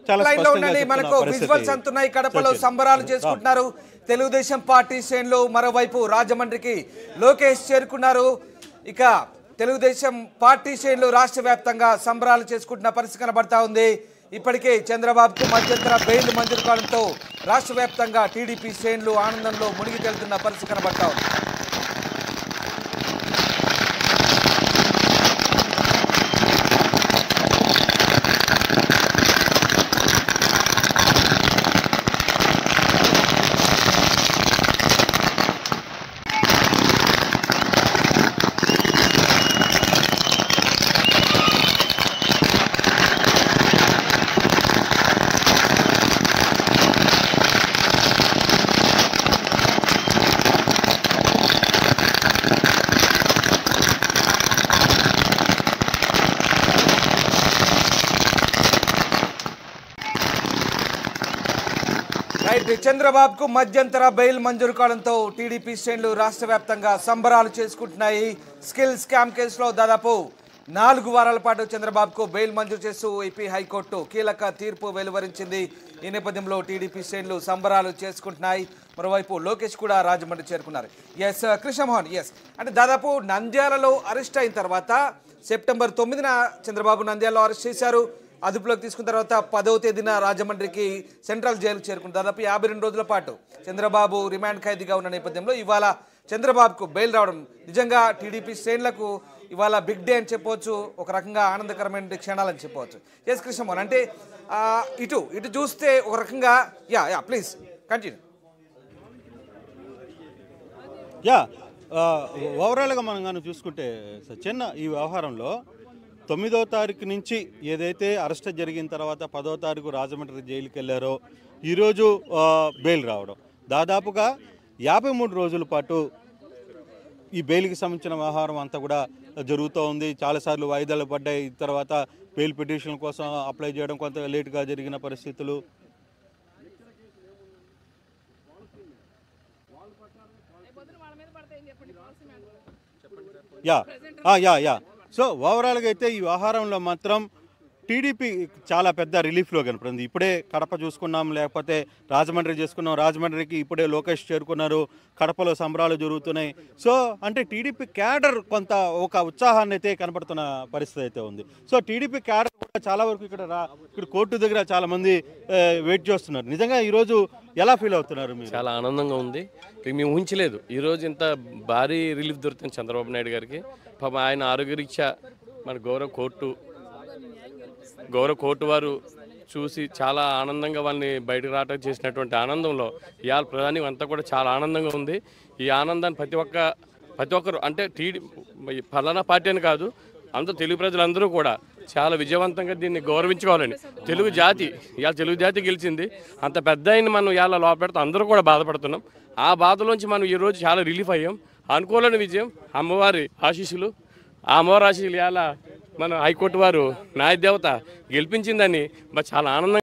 చాలా లైన్ లో స్పష్టంగా ఉండండి చెప్తున్న మనకు పరిస్థితి. విజువల్స్ అంతున్నాయి కడపలో చర్చలు. సంబరాలు చేసుకుంటున్నారు తెలుగుదేశం పార్టీ శ్రేణులు మరోవైపు రాజమండ్రికి లోకేష్ చేరుకున్నారు ఇక తెలుగుదేశం పార్టీ శ్రేణులు రాష్ట్ర వ్యాప్తంగా సంబరాలు చేసుకుంటున్న పరిస్థితి కనబడతా ఉంది ఇప్పటికే చంద్రబాబుకు మధ్యంతర బెయిల్ మంజూరు కావడంతో రాష్ట్ర వ్యాప్తంగా టీడీపీ శ్రేణులు ఆనందంలో మునిగి తేలుతున్న పరిస్థితి కనబడతా ఉంది రైట్ చంద్రబాబుకు మధ్యంతర బెయిల్ మంజూరు కావడంతో టీడీపీ శ్రేణులు రాష్ట్ర వ్యాప్తంగా సంబరాలు చేసుకుంటున్నాయి స్కిల్ స్కామ్ కేసులో దాదాపు నాలుగు వారాల పాటు చంద్రబాబుకు బెయిల్ మంజూరు చేస్తూ ఏపీ హైకోర్టు కీలక తీర్పు వెలువరించింది ఈ నేపథ్యంలో టీడీపీ శ్రేణులు సంబరాలు చేసుకుంటున్నాయి మరోవైపు లోకేష్ కూడా రాజమండ్రి చేరుకున్నారు ఎస్ కృష్ణమోహన్ ఎస్ అంటే దాదాపు నంద్యాలలో అరెస్ట్ అయిన తర్వాత సెప్టెంబర్ తొమ్మిదిన చంద్రబాబు నంద్యాలలో అరెస్ట్ చేశారు అదుపులోకి తీసుకున్న తర్వాత పదవ తేదీన రాజమండ్రికి సెంట్రల్ జైలు చేరుకుంది దాదాపు యాభై రెండు రోజుల పాటు చంద్రబాబు రిమాండ్ ఖైదీగా ఉన్న నేపథ్యంలో ఇవాళ చంద్రబాబుకు బెయిల్ రావడం నిజంగా టీడీపీ శ్రేణులకు ఇవాళ బిగ్ డే అని చెప్పవచ్చు ఒక రకంగా ఆనందకరమైన క్షణాలని చెప్పవచ్చు ఎస్ కృష్ణమోహన్ అంటే ఆ, ఇటు ఇటు చూస్తే ఒక రకంగా yeah yeah please continue yeah ah, ఓవరాల్గా మనం కానీ చూసుకుంటే చిన్న ఈ వ్యవహారంలో తొమ్మిదో తారీఖు నుంచి ఏదైతే అరెస్ట్ జరిగిన తర్వాత పదో తారీఖు రాజమండ్రి జైలుకి వెళ్ళారో ఈరోజు ఆ, బెయిల్ రావడం దాదాపుగా యాభై మూడు రోజుల పాటు ఈ బెయిల్కి సంబంధించిన వ్యవహారం అంతా కూడా జరుగుతూ ఉంది చాలాసార్లు వాయిదాలు పడ్డాయి తర్వాత బెయిల్ పిటిషన్ కోసం అప్లై చేయడం కొంత లేటుగా జరిగిన పరిస్థితులు యా ఆ, యా యా సో ఓవరాల్గా అయితే ఈ వ్యవహారంలో మాత్రం టీడీపీ చాలా పెద్ద రిలీఫ్లో కనపడింది ఇప్పుడే కడప చూసుకున్నాం లేకపోతే రాజమండ్రి చేసుకున్నాం రాజమండ్రికి ఇప్పుడే లోకేష్ చేరుకున్నారు కడపలో సంబరాలు జరుగుతున్నాయి సో అంటే టీడీపీ క్యాడర్ కొంత ఒక ఉత్సాహాన్ని అయితే కనపడుతున్న పరిస్థితి అయితే ఉంది సో టీడీపీ క్యాడర్ కూడా చాలా వరకు ఇక్కడ రా ఇక్కడ కోర్టు దగ్గర చాలా మంది ఆ, వెయిట్ చేస్తున్నారు నిజంగా ఈరోజు ఎలా ఫీల్ అవుతున్నారు మీరు చాలా ఆనందంగా ఉంది ఇక మేము ఊహించలేదు ఈరోజు ఇంత భారీ రిలీఫ్ దొరుకుతుంది చంద్రబాబు నాయుడు గారికి పాపం ఆయన ఆరోగ్యరీత్యా మన గౌరవ కోర్టు గౌరవ కోర్టు వారు చూసి చాలా ఆనందంగా వాళ్ళని బయటకు రావటం చేసినటువంటి ఆనందంలో ఇవాళ ప్రధాని అంతా కూడా చాలా ఆనందంగా ఉంది ఈ ఆనందాన్ని ప్రతి ఒక్క ప్రతి ఒక్కరు అంటే టీడీ ఫలానా పార్టీ అని కాదు అందరూ తెలుగు ప్రజలందరూ కూడా చాలా విజయవంతంగా దీన్ని గౌరవించుకోవాలని తెలుగు జాతి ఇవాళ తెలుగు జాతి గెలిచింది అంత పెద్ద అయిన మనం ఇవాళ లోపెడితే అందరూ కూడా బాధపడుతున్నాం ఆ బాధలోంచి మనం ఈరోజు చాలా రిలీఫ్ అయ్యాం అనుకోలేని విజయం అమ్మవారి ఆశీస్సులు ఆ అమ్మవారి ఆశీస్సులు ఇవాళ మన హైకోర్టు వారు న్యాయదేవత గెలిపించిందని మరి చాలా ఆనందంగా